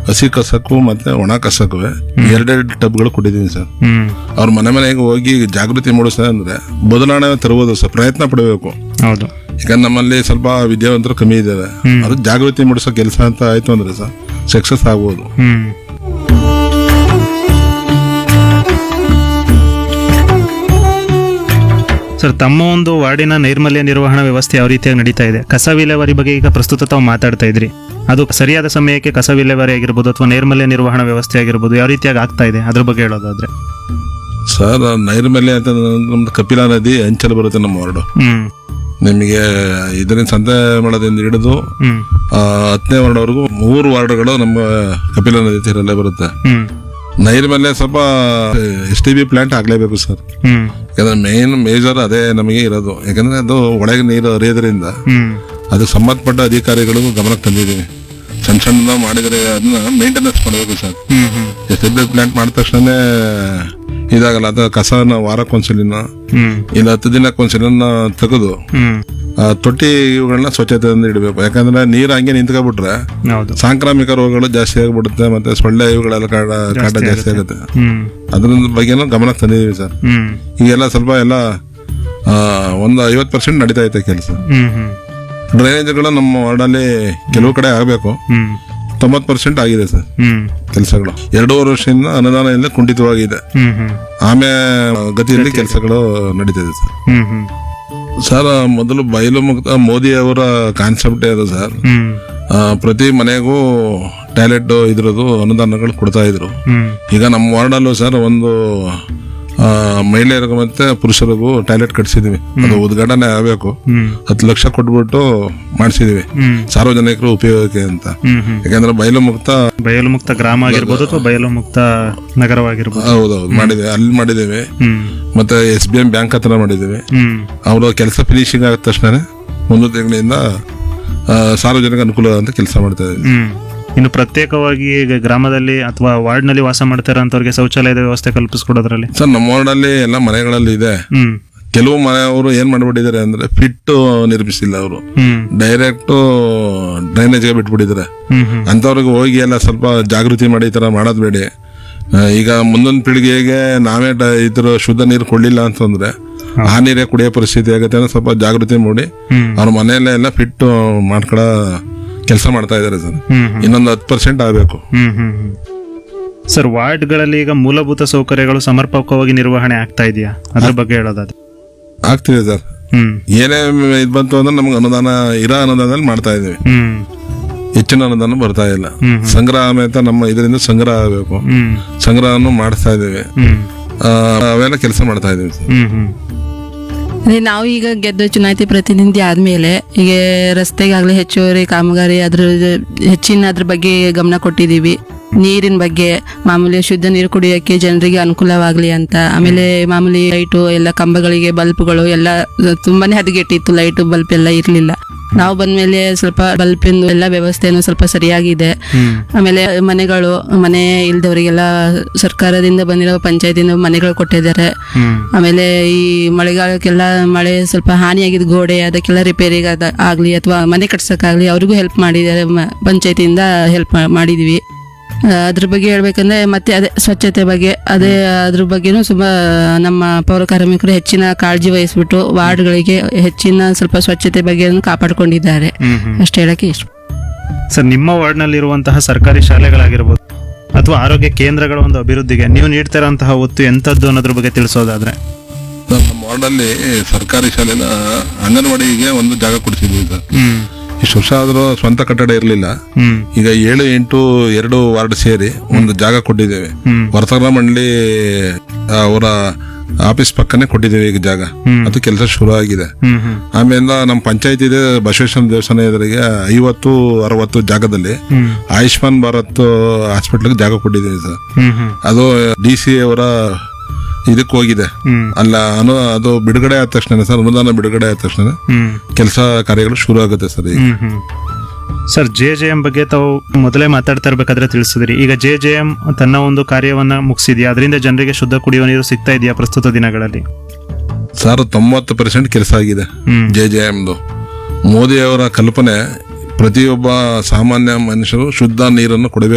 ಹಸಿ ಕಸಕ್ಕೂ ಮತ್ತೆ ಒಣ ಕಸಕ್ಕೂ ಎರಡೆರಡು ಟಬ್ಗಳು ಕೊಟ್ಟಿದ್ದೀನಿ ಸರ್ ಹ್ಮ್ ಅವ್ರ ಮನೆ ಮನೆಗೆ ಹೋಗಿ ಜಾಗೃತಿ ಮೂಡಿಸ ಅಂದ್ರೆ ಬದಲಾವಣೆ ತರುವುದು ಸರ್ ಪ್ರಯತ್ನ ಪಡಬೇಕು ಹೌದು ಈಗ ನಮ್ಮಲ್ಲಿ ಸ್ವಲ್ಪ ವಿದ್ಯಾವಂತರು ಕಮ್ಮಿ ಇದ್ದಾವೆ ಅದು ಜಾಗೃತಿ ಮೂಡಿಸೋ ಕೆಲಸ ಅಂತ ಆಯ್ತು ಅಂದ್ರೆ ಸರ್ ಸಕ್ಸಸ್ ಆಗ್ಬೋದು ಹ್ಮ್ ಸರ್ ತಮ್ಮ ಒಂದು ವಾರ್ಡಿನ ನೈರ್ಮಲ್ಯ ನಿರ್ವಹಣಾ ವ್ಯವಸ್ಥೆ ಯಾವ ರೀತಿಯಾಗಿ ನಡೀತಾ ಇದೆ ಕಸ ವಿಲೇವಾರಿ ಬಗ್ಗೆ ಈಗ ಪ್ರಸ್ತುತ ತಾವು ಮಾತಾಡ್ತಾ ಇದ್ರಿ ಅದು ಸರಿಯಾದ ಸಮಯಕ್ಕೆ ಕಸ ವಿಲೇವಾರಿ ಆಗಿರ್ಬೋದು ಅಥವಾ ನೈರ್ಮಲ್ಯ ನಿರ್ವಹಣಾ ವ್ಯವಸ್ಥೆ ಆಗಿರ್ಬೋದು ಯಾವ ರೀತಿಯಾಗಿ ಆಗ್ತಾ ಇದೆ ಅದ್ರ ಬಗ್ಗೆ ಹೇಳೋದಾದ್ರೆ ಸರ್ ನೈರ್ಮಲ್ಯ ಅಂತ ನಮ್ದು ಕಪಿಲಾ ನದಿ ಅಂಚಲು ಬರುತ್ತೆ ನಮ್ಮ ವಾರ್ಡು ಹ್ಮ್ ನಿಮಗೆ ಇದರಿಂದ ಸಂತೆ ಮಾಡೋದ್ರಿಂದ ಹಿಡಿದು ಹ್ಮ್ ಆ, ಹತ್ತನೇ ವಾರ್ಡ್ವರೆಗೂ ಮೂರು ವಾರ್ಡ್ಗಳು ನಮ್ಮ ಕಪಿಲಾ ನದಿ ತೀರಲ್ಲೇ ಬರುತ್ತೆ ಹ್ಮ್ ನೈರ್ಮಲ್ಯ ಸ್ವಲ್ಪ ಎಸ್ ಟಿ ಬಿ ಪ್ಲಾಂಟ್ ಆಗ್ಲೇಬೇಕು ಸರ್ ಹ್ಮ್ ಯಾಕಂದ್ರೆ ಮೇನ್ ಮೇಜರ್ ಅದೇ ನಮಗೆ ಇರೋದು ಯಾಕಂದ್ರೆ ಅದು ಒಳಗೆ ನೀರು ಹರಿಯೋದ್ರಿಂದ ಹ್ಮ್ ಅದಕ್ಕೆ ಸಂಬಂಧಪಟ್ಟ ಅಧಿಕಾರಿಗಳಿಗೂ ಗಮನಕ್ಕೆ ತಂದಿದ್ದೀವಿ ಸಣ್ಣ ಸಣ್ಣ ಮಾಡಿದರೆ ಅದನ್ನ ಮೇಂಟೆನೆನ್ಸ್ ಮಾಡಬೇಕು ಸರ್ ಹ್ಮ್ ಹ್ಮ್ ಎಸ್ ಟಿ ಬಿ ಪ್ಲಾಂಟ್ ಮಾಡಿದ ತಕ್ಷಣ ಇದಾಗಲ್ಲ ಅದು ಕಸನ ವಾರಕ್ಕೊಂದ್ಸಲಿನ ಹ್ಮ್ ಇಲ್ಲ ಹತ್ತು ದಿನಕ್ಕೊಂದ್ಸಲಿನ ತೆಗೆದು ಹ್ಮ್ ಆ, ತೊಟ್ಟಿ ಇವುಗಳನ್ನ ಸ್ವಚ್ಛತೆಯಿಂದ ಇಡಬೇಕು ಯಾಕಂದ್ರೆ ನೀರು ಹಂಗೆ ನಿಂತ್ಕೊಬಿಟ್ರೆ ಹೌದು ಸಾಂಕ್ರಾಮಿಕ ರೋಗಗಳು ಜಾಸ್ತಿ ಆಗ್ಬಿಡುತ್ತೆ ಮತ್ತೆ ಸೊಳ್ಳೆ ಇವುಗಳೆಲ್ಲ ಕಾಟ ಕಾಟ ಜಾಸ್ತಿ ಆಗುತ್ತೆ ಹ್ಮ್ ಅದ್ರ ಬಗ್ಗೆನೂ ಗಮನಕ್ಕೆ ತಂದಿದ್ದೀವಿ ಸರ್ ಹ್ಮ್ ಈಗೆಲ್ಲ ಸ್ವಲ್ಪ ಎಲ್ಲ ಆ, ಒಂದು ಐವತ್ತು ಪರ್ಸೆಂಟ್ ನಡೀತಾ ಐತೆ ಕೆಲಸ ಹ್ಮ್ ಹ್ಮ್ ಡ್ರೈನೇಜ್ಗಳು ನಮ್ಮ ವಾರ್ಡಲ್ಲಿ ಕೆಲವು ಕಡೆ ಆಗಬೇಕು ಹ್ಮ್ ತೊಂಬತ್ತು ಪರ್ಸೆಂಟ್ ಆಗಿದೆ ಸರ್ ಹ್ಮ್ ಕೆಲಸಗಳು ಎರಡೂವರೆ ವರ್ಷದಿಂದ ಅನುದಾನದಿಂದ ಕುಂಠಿತವಾಗಿದೆ ಹ್ಮ್ ಹ್ಮ್ ಆಮೇಲೆ ಗತಿಯಲ್ಲಿ ಕೆಲಸಗಳು ನಡೀತಿದೆ ಸರ್ ಹ್ಮ್ ಹ್ಮ್ ಸರ್ ಮೊದಲು ಬಯಲು ಮುಕ್ತ ಮೋದಿ ಅವರ ಕಾನ್ಸೆಪ್ಟ್ ಅದು ಸರ್ ಹ್ಮ್ ಆ, ಪ್ರತಿ ಮನೆಗೂ ಟಾಯ್ಲೆಟ್ ಇದ್ರದ್ದು ಅನುದಾನಗಳು ಕೊಡ್ತಾ ಇದ್ರು ಹ್ಮ್ ಈಗ ನಮ್ಮ ವಾರ್ಡಲ್ಲೂ ಸರ್ ಒಂದು ಆ, ಮಹಿಳೆಯರಿಗೂ ಮತ್ತೆ ಪುರುಷರಿಗೂ ಟಾಯ್ಲೆಟ್ ಕಟ್ಸಿದೀವಿ ಅದು ಉದ್ಘಾಟನೆ ಆಗಬೇಕು ಹ್ಮ್ ಹತ್ತು ಲಕ್ಷ ಕೊಟ್ಬಿಟ್ಟು ಮಾಡಿಸಿದೀವಿ ಹ್ಮ್ ಸಾರ್ವಜನಿಕರ ಉಪಯೋಗಕ್ಕೆ ಅಂತ ಹ್ಮ್ ಹ್ಮ್ ಯಾಕಂದ್ರೆ ಬಯಲು ಮುಕ್ತ ಬಯಲು ಮುಕ್ತ ಗ್ರಾಮ ಆಗಿರ್ಬೋದು ಅಥವಾ ಬಯಲು ಮುಕ್ತ ನಗರವಾಗಿರ್ಬೋದು ಹೌದೌದು ಮಾಡಿದ್ದೇವೆ ಅಲ್ಲಿ ಮಾಡಿದ್ದೇವೆ ಹ್ಮ್ ಮತ್ತೆ ಎಸ್ ಬಿ ಎಂ ಬ್ಯಾಂಕ್ ಹತ್ರ ಮಾಡಿದ್ದೇವೆ ಹ್ಮ್ ಅವರು ಕೆಲಸ ಫಿನಿಶಿಂಗ್ ಆದ ತಕ್ಷಣ ಒಂದು ತಿಂಗಳಿಂದ ಆ, ಸಾರ್ವಜನಿಕ ಅನುಕೂಲ ಅಂತ ಕೆಲಸ ಮಾಡ್ತಾ ಇದ್ದೀವಿ ಹ್ಮ್ ಇನ್ನು ಪ್ರತ್ಯೇಕವಾಗಿ ಈಗ ಗ್ರಾಮದಲ್ಲಿ ಅಥವಾ ವಾರ್ಡ್ನಲ್ಲಿ ವಾಸ ಮಾಡ್ತಾ ಇರೋಂಥವ್ರಿಗೆ ಶೌಚಾಲಯದ ವ್ಯವಸ್ಥೆ ಕಲ್ಪಿಸ್ಕೊಡೋದ್ರಲ್ಲಿ ಸರ್ ನಮ್ಮ ವಾರ್ಡಲ್ಲಿ ಎಲ್ಲ ಮನೆಗಳಲ್ಲಿ ಇದೆ ಹ್ಮ್ ಕೆಲವು ಮನೆಯವರು ಏನ್ ಮಾಡ್ಬಿಟ್ಟಿದ್ದಾರೆ ಅಂದ್ರೆ ಫಿಟ್ ನಿರ್ಮಿಸಿಲ್ಲ ಅವರು ಹ್ಮ್ ಡೈರೆಕ್ಟ್ ಡ್ರೈನೇಜ್ಗೆ ಬಿಟ್ಬಿಟ್ಟಿದ್ದಾರೆ ಹ್ಮ್ ಹ್ಮ್ ಅಂಥವ್ರಿಗೆ ಹೋಗಿ ಎಲ್ಲ ಸ್ವಲ್ಪ ಜಾಗೃತಿ ಮಾಡಿ ಈ ಥರ ಮಾಡೋದು ಬೇಡಿ ಆ, ಈಗ ಮುಂದೊಂದು ಪೀಳಿಗೆಗೆ ನಾವೇ ಡ- ಈ ಥರ ಶುದ್ಧ ನೀರು ಕೊಡಲಿಲ್ಲ ಅಂತಂದ್ರೆ ಆ ನೀರೇ ಕುಡಿಯೋ ಪರಿಸ್ಥಿತಿ ಆಗುತ್ತೆ ಅನ್ನೋ ಸ್ವಲ್ಪ ಜಾಗೃತಿ ಮಾಡಿ ಹ್ಮ್ ಅವ್ರ ಮನೆಯಲ್ಲೇ ಎಲ್ಲ ಫಿಟ್ ಮಾಡ್ಕೊಳ ಕೆಲಸ ಮಾಡ್ತಾ ಇದ್ದಾರೆ ಸರ್ ಹ್ಮ್ ಹ್ಮ್ ಇನ್ನೊಂದು ಹತ್ತು ಪರ್ಸೆಂಟ್ ಆಗಬೇಕು ಹ್ಮ್ ಹ್ಮ್ ಹ್ಮ್ ಸರ್ ವಾರ್ಡ್ಗಳಲ್ಲಿ ಈಗ ಮೂಲಭೂತ ಸೌಕರ್ಯಗಳು ಸಮರ್ಪಕವಾಗಿ ನಿರ್ವಹಣೆ ಆಗ್ತಾ ಇದೆಯಾ ಅದ್ರ ಬಗ್ಗೆ ಹೇಳೋದಾದ್ರೆ ಆಗ್ತಿದೆ ಸರ್ ಹ್ಮ್ ಏನೇ ಇದು ಬಂತು ಅಂದ್ರೆ ನಮ್ಗೆ ಅನುದಾನ ಇರೋ ಅನುದಾನದಲ್ಲಿ ಮಾಡ್ತಾ ಇದ್ದೀವಿ ಹ್ಮ್ ಹೆಚ್ಚಿನ ಅನುದಾನ ಬರ್ತಾ ಇಲ್ಲ ಹ್ಮ್. ಸಂಗ್ರಹ ಸಮೇತ ನಮ್ಮ ಇದರಿಂದ ಸಂಗ್ರಹ ಆಗಬೇಕು ಹ್ಮ್ ಸಂಗ್ರಹವನ್ನು ಮಾಡಿಸ್ತಾ ಇದ್ದೀವಿ ಹ್ಮ್ ಆ, ಅವೆಲ್ಲ ಕೆಲಸ ಮಾಡ್ತಾ ಇದ್ದೀವಿ ಸರ್ ಹ್ಮ್ ಹ್ಮ್ ಅದೇ ನಾವು ಈಗ ಗೆದ್ದ ಚುನಾಯಿತಿ ಪ್ರತಿನಿಧಿ ಆದಮೇಲೆ ಈಗ ರಸ್ತೆಗಾಗಲಿ ಹೆಚ್ಚುವರಿ ಕಾಮಗಾರಿ ಅದ್ರ ಹೆಚ್ಚಿನ ಅದ್ರ ಬಗ್ಗೆ ಗಮನ ಕೊಟ್ಟಿದ್ದೀವಿ ನೀರಿನ ಬಗ್ಗೆ ಮಾಮೂಲಿ ಶುದ್ಧ ನೀರು ಕುಡಿಯೋಕ್ಕೆ ಜನರಿಗೆ ಅನುಕೂಲವಾಗಲಿ ಅಂತ ಆಮೇಲೆ ಮಾಮೂಲಿ ಲೈಟು ಎಲ್ಲ ಕಂಬಗಳಿಗೆ ಬಲ್ಪ್ಗಳು ಎಲ್ಲ ತುಂಬಾನೇ ಹದಗೆಟ್ಟಿತ್ತು ಲೈಟು ಬಲ್ಪ್ ಎಲ್ಲ ಇರಲಿಲ್ಲ ನಾವು ಬಂದ್ಮೇಲೆ ಸ್ವಲ್ಪ ಬಲ್ಪಿಂದು ಎಲ್ಲ ವ್ಯವಸ್ಥೆನೂ ಸ್ವಲ್ಪ ಸರಿಯಾಗಿದೆ ಹ್ಮ್ ಆಮೇಲೆ ಮನೆಗಳು ಮನೆ ಇಲ್ದವರಿಗೆಲ್ಲ ಸರ್ಕಾರದಿಂದ ಬಂದಿರೋ ಪಂಚಾಯತಿಂದ ಮನೆಗಳು ಕೊಟ್ಟಿದ್ದಾರೆ ಹ್ಮ್ ಆಮೇಲೆ ಈ ಮಳೆಗಾಲಕ್ಕೆಲ್ಲ ಮಳೆ ಸ್ವಲ್ಪ ಹಾನಿಯಾಗಿದ್ದ ಗೋಡೆ ಅದಕ್ಕೆಲ್ಲ ರಿಪೇರಿಗೆ ಅದ ಆಗಲಿ ಅಥವಾ ಮನೆ ಕಟ್ಸೋಕ್ಕಾಗಲಿ ಅವ್ರಿಗೂ ಹೆಲ್ಪ್ ಮಾಡಿದ್ದಾರೆ ಮ- ಪಂಚಾಯತಿಯಿಂದ ಹೆಲ್ಪ್ ಮಾಡಿದ್ವಿ ಆ, ಅದ್ರ ಬಗ್ಗೆ ಹೇಳ್ಬೇಕಂದ್ರೆ ಮತ್ತೆ ಅದೇ ಸ್ವಚ್ಛತೆ ಬಗ್ಗೆ ಅದೇ ಅದ್ರ ಬಗ್ಗೆನೂ ತುಂಬ ನಮ್ಮ ಪೌರ ಕಾರ್ಮಿಕರು ಹೆಚ್ಚಿನ ಕಾಳಜಿ ವಹಿಸ್ಬಿಟ್ಟು ವಾರ್ಡ್ಗಳಿಗೆ ಹೆಚ್ಚಿನ ಸ್ವಲ್ಪ ಸ್ವಚ್ಛತೆ ಬಗ್ಗೆನೂ ಕಾಪಾಡ್ಕೊಂಡಿದ್ದಾರೆ ಹ್ಮ್ ಹ್ಮ್ ಅಷ್ಟು ಹೇಳಕ್ಕೆ ಇಷ್ಟ ಸರ್ ನಿಮ್ಮ ವಾರ್ಡ್ನಲ್ಲಿರುವಂತಹ ಸರ್ಕಾರಿ ಶಾಲೆಗಳಾಗಿರ್ಬೋದು ಅಥವಾ ಆರೋಗ್ಯ ಕೇಂದ್ರಗಳ ಒಂದು ಅಭಿವೃದ್ಧಿಗೆ ನೀವು ನೀಡ್ತಿರೋಂತಹ ಒತ್ತು ಎಂಥದ್ದು ಅನ್ನೋದ್ರ ಬಗ್ಗೆ ತಿಳಿಸೋದಾದ್ರೆ ಸರ್, ನಮ್ಮ ವಾರ್ಡಲ್ಲಿ ಸರ್ಕಾರಿ ಶಾಲೆನ ಅಂಗನವಾಡಿಗೆ ಒಂದು ಜಾಗ ಕೊಡ್ತಿದ್ವಿ ಸರ್ ಹ್ಮ್ ಇಷ್ಟು ವರ್ಷ ಆದರೂ ಸ್ವಂತ ಕಟ್ಟಡ ಇರಲಿಲ್ಲ ಹ್ಮ್ ಈಗ ಏಳು ಎಂಟು ಎರಡು ವಾರ್ಡ್ ಸೇರಿ ಒಂದು ಜಾಗ ಕೊಟ್ಟಿದ್ದೇವೆ ಹ್ಮ್ ವರ್ತಕರ ಮಂಡಳಿ ಅವರ ಆಫೀಸ್ ಪಕ್ಕನೆ ಕೊಟ್ಟಿದ್ದೇವೆ ಈಗ ಜಾಗ ಹ್ಮ್. ಅದು ಕೆಲಸ ಶುರು ಆಗಿದೆ ಹ್ಮ್ ಹ್ಮ್ ಆಮೇಲೆ ನಮ್ಮ ಪಂಚಾಯತ್ ಇದೆ ಬಸವೇಶ್ವರ ದೇವಸ್ಥಾನ ಎದುರಿಗೆ ಐವತ್ತು ಅರವತ್ತು ಜಾಗದಲ್ಲಿ ಹ್ಮ್ ಆಯುಷ್ಮಾನ್ ಭಾರತ್ ಹಾಸ್ಪಿಟ್ಲ್ಗೆ ಜಾಗ ಕೊಟ್ಟಿದ್ದೀವಿ ಸರ್ ಹ್ಮ್ ಹ್ಮ್ ಅದು ಡಿ ಸಿ ಅವರ ಇದಕ್ಕೆ ಹೋಗಿದೆ ಹ್ಮ್ ಅಲ್ಲ ಅನು ಅದು ಬಿಡುಗಡೆ ಆದ ತಕ್ಷಣ ಸರ್ ಅನುದಾನ ಬಿಡುಗಡೆ ಆದ ತಕ್ಷಣ ಹ್ಮ್ ಕೆಲಸ ಕಾರ್ಯಗಳು ಶುರು ಆಗುತ್ತೆ ಸರ್ ಈಗ ಹ್ಮ್ ಹ್ಮ್ ಸರ್ ಜೆ ಜೆ ಎಂ ಬಗ್ಗೆ ತಾವು ಮೊದಲೇ ಮಾತಾಡ್ತಾ ಇರ್ಬೇಕಾದ್ರೆ ತಿಳಿಸಿದ್ರಿ ಈಗ ಜೆ ಜೆ ಎಂ ತನ್ನ ಒಂದು ಕಾರ್ಯವನ್ನ ಮುಗಿಸಿದ್ಯಾ ಅದರಿಂದ ಜನರಿಗೆ ಶುದ್ಧ ಕುಡಿಯುವ ನೀರು ಸಿಗ್ತಾ ಇದೆಯಾ ಪ್ರಸ್ತುತ ದಿನಗಳಲ್ಲಿ ಸರ್ ತೊಂಬತ್ತು ಪರ್ಸೆಂಟ್ ಕೆಲಸ ಆಗಿದೆ ಹ್ಮ್ ಜೆ ಜೆ ಎಮ್ದು ಮೋದಿ ಅವರ ಕಲ್ಪನೆ ಪ್ರತಿಯೊಬ್ಬ ಸಾಮಾನ್ಯ ಮನುಷ್ಯರು ಶುದ್ಧ ನೀರನ್ನು ಕೊಡಬೇಕು